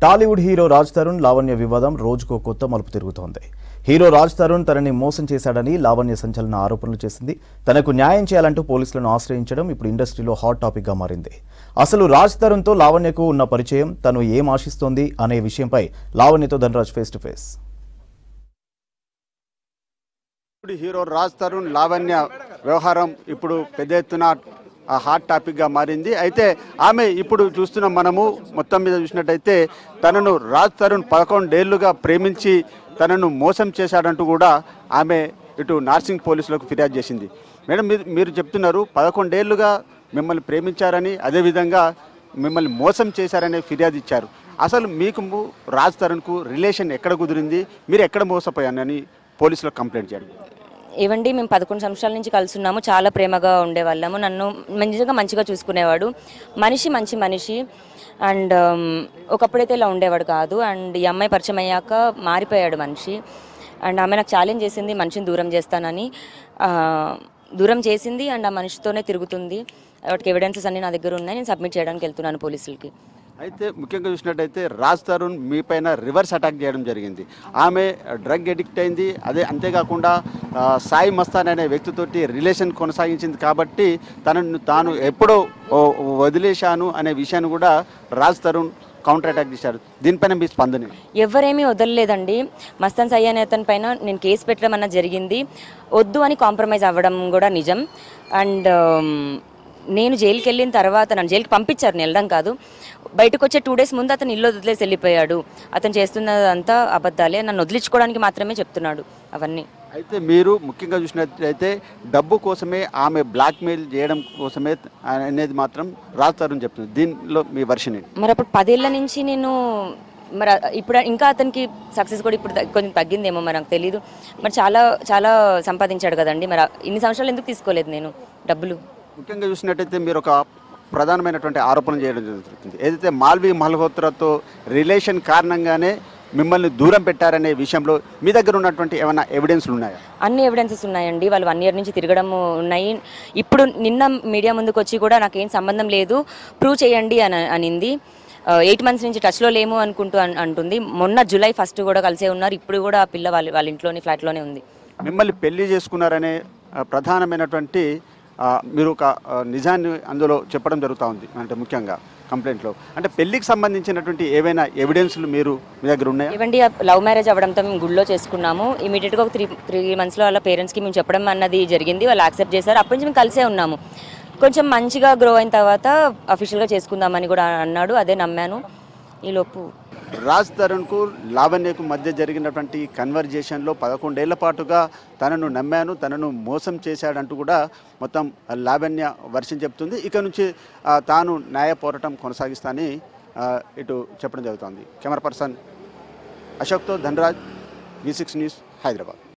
Tollywood hero Raj Tarun Lavanya వివాదం రోజుకో కొత్త మలుపు తిరుగుతోంది హీరో రాజ్ తరుణ్ తనని మోసం చేశాడని లావణ్య సంచలన ఆరోపణలు చేసింది తనకు న్యాయం చేయాలంటూ పోలీసులను ఆశ్రయించడం ఇప్పుడు ఇండస్ట్రీలో హాట్ టాపిక్ గా మారింది అసలు రాజ్ తరుణ్తో లావణ్యకు ఉన్న పరిచయం తను ఏం ఆశిస్తోంది అనే విషయంపై లావణ్యతో ధనరాజ్ ఫేస్ టు ఫేస్ ఇప్పుడు హీరో రాజ్ తరుణ్ లావణ్య వ్యవహారం ఇప్పుడు పెద్ద ఎత్తున ఆ హాట్ టాపిక్గా మారింది అయితే ఆమె ఇప్పుడు చూస్తున్నాం మనము మొత్తం మీద చూసినట్టయితే తనను రాజ్ తరుణ్ పదకొండేళ్లుగా ప్రేమించి తనను మోసం చేశాడంటూ కూడా ఆమె ఇటు నార్సింగ్ పోలీసులకు ఫిర్యాదు చేసింది మేడం మీరు మీరు చెప్తున్నారు పదకొండేళ్లుగా మిమ్మల్ని ప్రేమించారని అదేవిధంగా మిమ్మల్ని మోసం చేశారనే ఫిర్యాదు ఇచ్చారు అసలు మీకు ము- రాజ్ తరుణ్కు రిలేషన్ ఎక్కడ కుదిరింది మీరు ఎక్కడ మోసపోయానని పోలీసులకు కంప్లైంట్ చేయడం ఏవండి మేము పదకొండు సంవత్సరాల నుంచి కలిసి ఉన్నాము చాలా ప్రేమగా ఉండేవాళ్ళము నన్ను నిజంగా మంచిగా చూసుకునేవాడు మనిషి మంచి మనిషి అండ్ ఒకప్పుడైతే ఇలా ఉండేవాడు కాదు అండ్ ఈ అమ్మాయి పరిచయం అయ్యాక మారిపోయాడు మనిషి అండ్ ఆమె నాకు ఛాలెంజ్ చేసింది మనిషిని దూరం చేస్తానని ఆ, దూరం చేసింది అండ్ ఆ మనిషితోనే తిరుగుతుంది వాటికి ఎవిడెన్సెస్ అన్ని నా దగ్గర ఉన్నాయి నేను సబ్మిట్ చేయడానికి వెళ్తున్నాను పోలీసులకి అయితే ముఖ్యంగా చూసినట్టయితే రాజ్ తరుణ్ మీ పైన రివర్స్ అటాక్ చేయడం జరిగింది ఆమె డ్రగ్ ఎడిక్ట్ అయింది అదే అంతేకాకుండా ఆ, సాయి మస్తాన్ అనే వ్యక్తితోటి రిలేషన్ కొనసాగించింది కాబట్టి తనను తాను ఎప్పుడో ఓ, వదిలేశాను అనే విషయాన్ని కూడా రాజ్ తరుణ్ కౌంటర్ అటాక్ చేశారు దీనిపైన మీ స్పందన ఏంటి? ఎవరేమీ వదలలేదండి మస్తాన్ సయ్య అనే అతని పైన నేను కేసు పెట్టడం అన్నది జరిగింది వద్దు అని కాంప్రమైజ్ అవ్వడం కూడా నిజం అండ్ నేను జైలుకి వెళ్ళిన తర్వాత నన్ను జైలుకి పంపించారు నేను వెళ్ళడం కాదు బయటకు వచ్చే టూ డేస్ ముందు అతను ఇల్లు వదిలేసి వెళ్ళిపోయాడు అతను చేస్తున్నదంతా అబద్ధాలే నన్ను వదిలించుకోవడానికి మాత్రమే చెప్తున్నాడు అవన్నీ అయితే మీరు ముఖ్యంగా చూసినట్లయితే డబ్బు కోసమే ఆమె బ్లాక్మెయిల్ చేయడం కోసమే అనేది మాత్రం రాజ్ తరుణ్ చెప్తుంది దీనిలో మీ వర్షన్ ఏంటి మరి అప్పుడు పదేళ్ల నుంచి నేను మరి ఇప్పుడు ఇంకా అతనికి సక్సెస్ కూడా ఇప్పుడు తగ్గ- కొంచెం తగ్గిందేమో మరి నాకు తెలియదు మరి చాలా చాలా సంపాదించాడు కదండి మరి ఇన్ని సంవత్సరాలు ఎందుకు తీసుకోలేదు నేను డబ్బులు ముఖ్యంగా చూసినట్టయితే మీరు ఒక ప్రధానమైనటువంటి ఆరోపణ చేయడం జరుగుతుంది ఏదైతే మాల్వి మల్హోత్రాతో రిలేషన్ కారణంగానే మిమ్మల్ని దూరం పెట్టారనే విషయంలో మీ దగ్గర ఉన్నటువంటి ఏమైనా ఎవిడెన్స్లు ఉన్నాయా అన్ని ఎవిడెన్సెస్ ఉన్నాయండి వాళ్ళు వన్ ఇయర్ నుంచి తిరగడం ఉన్నాయి ఇప్పుడు నిన్న మీడియా ముందుకు వచ్చి కూడా నాకేం సంబంధం లేదు ప్రూవ్ చేయండి అని అనింది ఎయిట్ మంత్స్ నుంచి టచ్లో లేము అనుకుంటూ అన్- అంటుంది మొన్న జూలై ఫస్ట్ కూడా కలిసే ఉన్నారు ఇప్పుడు కూడా ఆ పిల్ల వాళ్ళ వాళ్ళ ఇంట్లోనే ఫ్లాట్లోనే ఉంది మిమ్మల్ని పెళ్లి చేసుకున్నారనే ఆ, ప్రధానమైనటువంటి ఆ, మీరు ఒక ఆ, నిజాన్ని అందులో చెప్పడం జరుగుతూ ఉంది అంటే ముఖ్యంగా కంప్లైంట్లో అంటే పెళ్లికి సంబంధించినటువంటి ఏవైనా ఎవిడెన్స్లు మీరు మీ దగ్గర ఉన్నాయా ఇవ్వండి లవ్ మ్యారేజ్ అవ్వడంతో మేము గుడిలో చేసుకున్నాము ఇమీడియట్గా ఒక త్రీ త్రీ మంత్స్లో వాళ్ళ పేరెంట్స్కి మేము చెప్పడం అన్నది జరిగింది వాళ్ళు యాక్సెప్ట్ చేశారు అప్పటి నుంచి మేము కలిసే ఉన్నాము కొంచెం మంచిగా గ్రో అయిన తర్వాత అఫీషియల్గా చేసుకుందామని కూడా అన్నాడు అదే నమ్మాను ఈలోపు రాజ్ తరుణ్కు లావణ్యకు మధ్య జరిగినటువంటి కన్వర్జేషన్లో పదకొండేళ్ల పాటుగా తనను నమ్మాను తనను మోసం చేశాడంటూ కూడా మొత్తం లావణ్య వర్షం చెప్తుంది ఇక నుంచి ఆ, తాను న్యాయ పోరాటం కొనసాగిస్తానని ఆ, ఇటు చెప్పడం జరుగుతోంది కెమెరా పర్సన్ అశోక్తో Dhanraj V six news Hyderabad